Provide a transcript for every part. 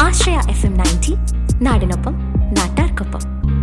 ആശ്രയ F M ninety നാടിനൊപ്പം നാട്ടാർക്കൊപ്പം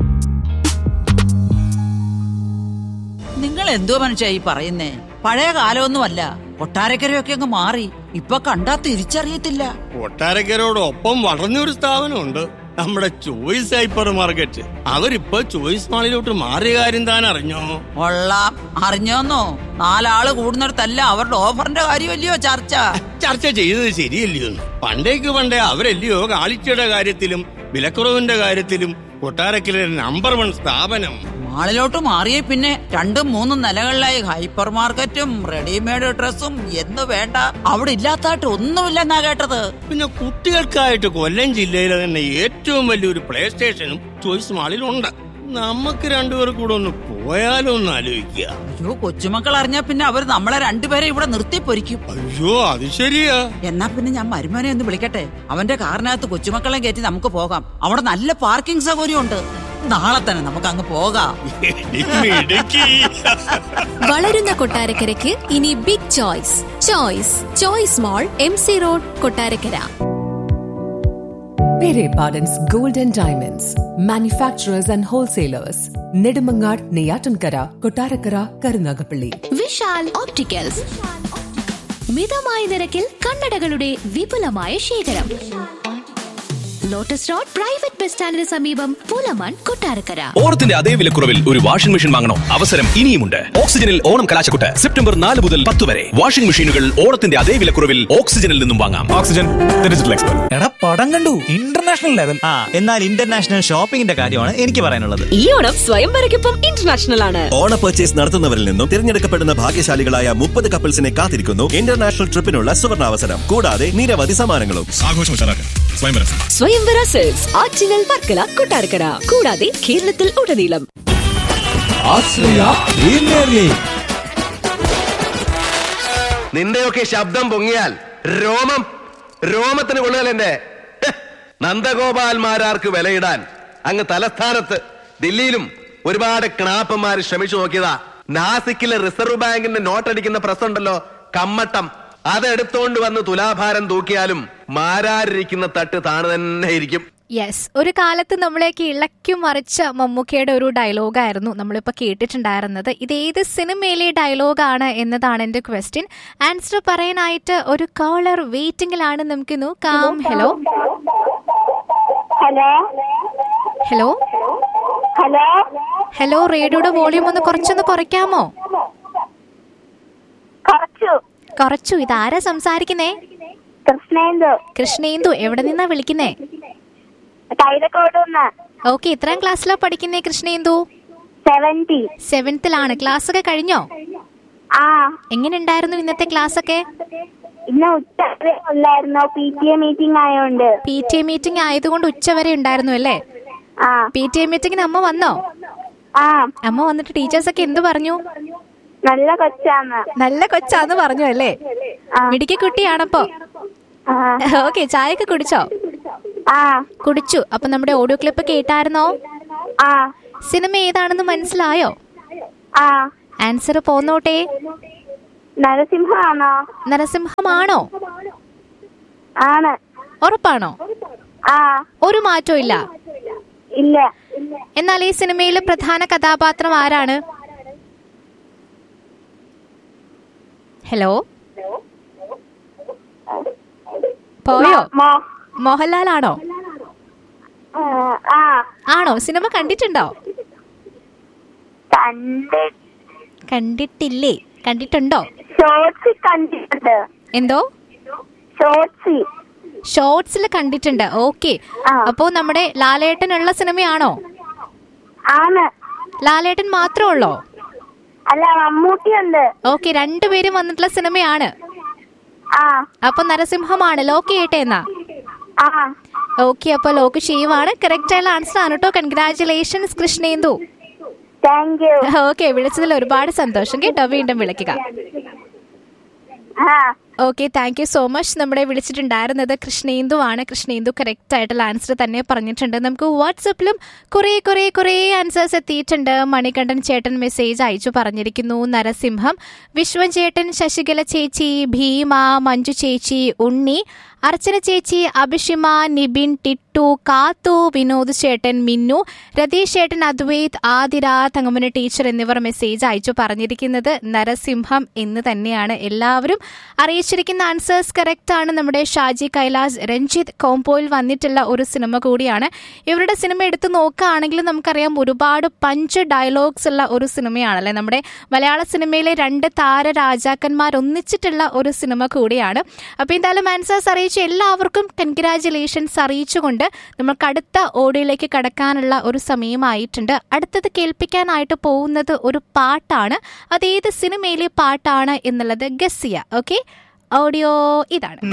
നിങ്ങൾ എന്തോ മനുഷ്യ ഈ പറയുന്നേ പഴയ കാലമൊന്നുമല്ല കൊട്ടാരക്കരയൊക്കെ അങ്ങ് മാറി ഇപ്പൊ കണ്ടാ തിരിച്ചറിയത്തില്ല കൊട്ടാരക്കരോടൊപ്പം വളർന്നൊരു സ്ഥാപനമുണ്ട് നമ്മുടെ ചോയ്സ് ഹൈപ്പർ മാർക്കറ്റ് അവരിപ്പോ ചോയ്സ് മാളിലോട്ട് മാറിയ കാര്യം താൻ അറിഞ്ഞോ കൊള്ളാം അറിഞ്ഞോന്നോ നാലാള് കൂടുന്നിടത്തല്ല അവരുടെ ഓഫറിന്റെ കാര്യമല്ലയോ ചർച്ച ചർച്ച ചെയ്തത് ശരിയല്ലയോ എന്ന്? പണ്ടേക്ക് പണ്ടേ അവരല്ലയോ കാളിച്ചയുടെ കാര്യത്തിലും വിലക്കുറവിന്റെ കാര്യത്തിലും കൊട്ടാരക്കര നമ്പർ വൺ സ്ഥാപനം മാളിലോട്ട് മാറിയ പിന്നെ രണ്ടും മൂന്നും നിലകളിലായി ഹൈപ്പർ മാർക്കറ്റും റെഡിമെയ്ഡ് ഡ്രസ്സും എന്ന് വേണ്ട അവിടെ ഇല്ലാത്തായിട്ട് ഒന്നുമില്ലെന്നാ കേട്ടത് പിന്നെ കുട്ടികൾക്കായിട്ട് കൊല്ലം ജില്ലയിലെ തന്നെ ഏറ്റവും വലിയൊരു പ്ലേ സ്റ്റേഷനും ചോയ്സ് മാളിലുണ്ട് നമുക്ക് രണ്ടുപേർ കൂടെ ഒന്ന് പോയാലോ ഒന്ന് ആലോചിക്കുക അയ്യോ കൊച്ചുമക്കൾ അറിഞ്ഞാ പിന്നെ അവർ നമ്മളെ രണ്ടുപേരെ ഇവിടെ നിർത്തി പൊരിക്കും അയ്യോ അത് ശരിയാ എന്നാ പിന്നെ ഞാൻ മരുമോനെ ഒന്ന് വിളിക്കട്ടെ അവന്റെ കാറിനകത്ത് കൊച്ചുമക്കളെ കയറ്റി നമുക്ക് പോകാം അവിടെ നല്ല പാർക്കിംഗ് സൗകര്യം ഉണ്ട് നാളെ തന്നെ നമുക്ക് അങ്ങ് പോകാം ഇടുക്കി വളരുന്ന കൊട്ടാരക്കരയ്ക്ക് ഇനി big Choice Choice Choice mall M C road Kottarakkara Pere Pardon's Gold and Diamonds, manufacturers and wholesalers, Nedumangad, Neyatankara, Kotarakara, Karunagapalli. Vishal opticals മിതമായ നിരക്കിൽ കണ്ണടകളുടെ വിപുലമായ ശേഖരം ലോട്ടസ് റോഡ് പ്രൈവറ്റ് ബസ് സ്റ്റാൻഡിന് സമീപം പുലമൺ കൊട്ടാരക്കര ഓണത്തിന്റെ അതേ വിലക്കുറവിൽ ഒരു വാഷിംഗ് മെഷീൻ വാങ്ങണോ അവസരം ഇനിയുമുണ്ട് ഓക്സിജനിൽ ഓണം കലാശക്കൊട്ട് സെപ്റ്റംബർ നാല് മുതൽ പത്ത് വരെ വാഷിംഗ് മെഷീനുകൾ ഓണത്തിന്റെ അതേ വിലക്കുറവിൽ ഓക്സിജനിൽ നിന്നും വാങ്ങാം ഓക്സിജൻ ഡിജിറ്റൽ എക്സ്പെർട്ട് എടാ പടം കണ്ടു ഇന്റർനാഷണൽ ലെവൽ ആ എന്നാൽ ഇന്റർനാഷണൽ ഷോപ്പിംഗിന്റെ കാര്യമാണ് എനിക്ക് പറയാനുള്ളത് ഈ ഓണം സ്വയംവരയ്ക്കൊപ്പം ഇന്റർനാഷണൽ ആണ് ഓണ പർച്ചേസ് നടത്തുന്നവരിൽ നിന്നും തിരഞ്ഞെടുക്കപ്പെടുന്ന ഭാഗ്യശാലികളായ മുപ്പത് കപ്പിൾസിനെ കാത്തിരിക്കുന്നു ഇന്റർനാഷണൽ ട്രിപ്പിനുള്ള സുവർണാവസരം കൂടാതെ നിരവധി സമ്മാനങ്ങളും ആഘോഷം ഉഷാറാക്കാൻ സ്വയംവരം സ്വയംവര സെൽസ് ആറ്റിങ്ങൽ വർക്കല കൊട്ടാരക്കര കൂടാതെ കേരളത്തിൽ ഉടനീളം നിന്റെയൊക്കെ ശബ്ദം പൊങ്ങിയാൽ രോമം രോമത്തിന് കൊള്ളുകയല്ല എന്റെ ഹ്, നന്ദഗോപാൽമാരാർക്ക് വിലയിടാൻ അങ്ങ് തലസ്ഥാനത്ത് ദില്ലിയിലും ഒരുപാട് ക്ണാപ്പന്മാർ ശ്രമിച്ചു നോക്കിയതാ നാസിക്കിലെ റിസർവ് ബാങ്കിന്റെ നോട്ടടിക്കുന്ന പ്രസ് ഉണ്ടല്ലോ കമ്മട്ടം അതെടുത്തോണ്ട് വന്ന് തുലാഭാരം തൂക്കിയാലും മാരാരിരിക്കുന്ന തട്ട് താണ് തന്നെ ഇരിക്കും യെസ് ഒരു കാലത്ത് നമ്മളെയൊക്കെ ഇളക്കി മറിച്ച മമ്മൂക്കയുടെ ഒരു ഡയലോഗായിരുന്നു നമ്മളിപ്പോൾ കേട്ടിട്ടുണ്ടായിരുന്നത് ഇത് ഏത് സിനിമയിലെ ഡയലോഗാണ് എന്നതാണ് എൻ്റെ ക്വസ്റ്റ്യൻ ആൻസർ പറയാനായിട്ട് ഒരു കോളർ വെയിറ്റിംഗിലാണ് നമുക്ക് നോക്കാം hello hello hello hello hello റേഡിയോയുടെ വോളിയം ഒന്ന് കുറച്ചൊന്ന് കുറയ്ക്കാമോ കുറച്ചു കുറച്ചു ഇതാരാ സംസാരിക്കുന്നേ കൃഷ്ണേന്ദു കൃഷ്ണേന്ദു എവിടെ നിന്നാ വിളിക്കുന്നേ കൈതക്കോടുന്ന് ഓക്കെ ഇത്രാം ക്ലാസ്സിലാ പഠിക്കുന്നേ കൃഷ്ണേന്ദു സെവന്റി സെവൻത്തിലാണ് ക്ലാസ് ഒക്കെ കഴിഞ്ഞോ ആ എങ്ങനെ ഉണ്ടായിരുന്നു ഇന്നത്തെ ക്ലാസ് ഒക്കെ ഇന്ന് ഉച്ച വരെ ഉള്ളായിരുന്നു പി ടി എ മീറ്റിംഗ് ആയോണ്ട് പി ടി എ മീറ്റിംഗ് ആയതുകൊണ്ട് ഉച്ചവരെ ഉണ്ടായിരുന്നു അല്ലേ ആ പി ടി എ മീറ്റിംഗിന് അമ്മ വന്നോ ആ അമ്മ വന്നിട്ട് ടീച്ചേഴ്സ് ഒക്കെ എന്ത് പറഞ്ഞു നല്ല കൊച്ചാന്ന് നല്ല കൊച്ചാന്ന് പറഞ്ഞു അല്ലേ ആ. മിടുക്കി കുട്ടിയാണപ്പോ ആ ഓക്കെ ചായയൊക്കെ കുടിച്ചോ ആ കുടിച്ചു അപ്പൊ നമ്മുടെ ഓഡിയോ ക്ലിപ്പ് കേട്ടായിരുന്നോ ആ സിനിമ ഏതാണെന്ന് മനസ്സിലായോ ആ ആൻസർ പോന്നോട്ടെ നരസിംഹമാണോ നരസിംഹമാണോ ആണ് ഉറപ്പാണോ ആ ഒരു മാറ്റവും ഇല്ല ഇല്ല എന്നാൽ ഈ സിനിമയിലെ പ്രധാന കഥാപാത്രം ആരാണ് ഹലോ പോയോ മോ മോഹൻലാൽ ആണോ ആ, ആ ആണോ സിനിമ കണ്ടിട്ടുണ്ടോ കണ്ട് കണ്ടിട്ടില്ലേ കണ്ടിട്ടുണ്ടോ ഷോർട്സ് കണ്ടിട്ടുണ്ട് എന്തോ ഷോർട്സ് ഷോർട്സിൽ കണ്ടിട്ടുണ്ട് ഓക്കെ ആ. അപ്പോ നമ്മുടെ ലാലേട്ടനുള്ള സിനിമയാണോ ആണ് ലാലേട്ടൻ മാത്രമേ ഉള്ളോ അല്ല മമ്മൂട്ടിയുണ്ട് ഓക്കെ രണ്ടുപേരും വന്നിട്ടുള്ള സിനിമയാണ് ആ അപ്പൊ നരസിംഹമാണ് ലോക്ക് ചെയ്യട്ടെ എന്നാ ആ ഓക്കെ അപ്പൊ ലോക്ക് ചെയ്യുവാണ് കറക്റ്റ് ആയുള്ള ആൻസർ ആണ് കേട്ടോ congratulations Krishnendu thank you okay വിളിച്ചതിൽ ഒരുപാട് സന്തോഷം കേട്ടോ വീണ്ടും വിളിക്കുക ആ okay thank you so much നമ്മുടെ വിളിച്ചിട്ടുണ്ടായിരുന്നത് കൃഷ്ണേന്ദു ആണ് കൃഷ്ണേന്ദു കറക്റ്റ് ആയിട്ടുള്ള ആൻസർ തന്നെ പറഞ്ഞിട്ടുണ്ട് നമുക്ക് വാട്സപ്പിലും കുറേ കുറേ കുറേ ആൻസേഴ്സ് എത്തിയിട്ടുണ്ട് മണികണ്ഠൻ ചേട്ടൻ മെസ്സേജ് അയച്ചു പറഞ്ഞിരിക്കുന്നു നരസിംഹം വിശ്വൻ ചേട്ടൻ ശശികല ചേച്ചി ഭീമ മഞ്ജു ചേച്ചി ഉണ്ണി അർച്ചന ചേച്ചി അഭിഷിമ നിബിൻ ടിട്ടു കാത്തു വിനോദ് ചേട്ടൻ മിന്നു രതീഷ് ചേട്ടൻ അദ്വൈത് ആതിര തങ്കമന ടീച്ചർ എന്നിവർ മെസ്സേജ് അയച്ചു പറഞ്ഞിരിക്കുന്നത് നരസിംഹം എന്ന് തന്നെയാണ് എല്ലാവരും അറിയിച്ചിരിക്കുന്ന ആൻസേഴ്സ് കറക്റ്റ് ആണ് നമ്മുടെ ഷാജി കൈലാസ് രഞ്ജിത്ത് കോംപോയിൽ വന്നിട്ടുള്ള ഒരു സിനിമ കൂടിയാണ് ഇവരുടെ സിനിമ എടുത്തു നോക്കുകയാണെങ്കിൽ നമുക്കറിയാം ഒരുപാട് പഞ്ച് ഡയലോഗ്സ് ഉള്ള ഒരു സിനിമയാണല്ലേ നമ്മുടെ മലയാള സിനിമയിലെ രണ്ട് താര രാജാക്കന്മാർ ഒന്നിച്ചിട്ടുള്ള ഒരു സിനിമ കൂടിയാണ് അപ്പോൾ എന്തായാലും ആൻസേഴ്സ് അറിയിച്ച എല്ലാവർക്കും കൺഗ്രാറ്റുലേഷൻസ് അറിയിച്ചുകൊണ്ട് നമുക്ക് അടുത്ത ഓഡിയോയിലേക്ക് കടക്കാനുള്ള ഒരു സമയമായിട്ടുണ്ട് അടുത്തത് കേൾപ്പിക്കാനായിട്ട് പോകുന്നത് ഒരു പാട്ടാണ് അത് ഏത് സിനിമയിലെ പാട്ടാണ് എന്നുള്ളത് ഗസ് ചെയ്യുക ഓക്കെ ഓഡിയോ ഇതാണ്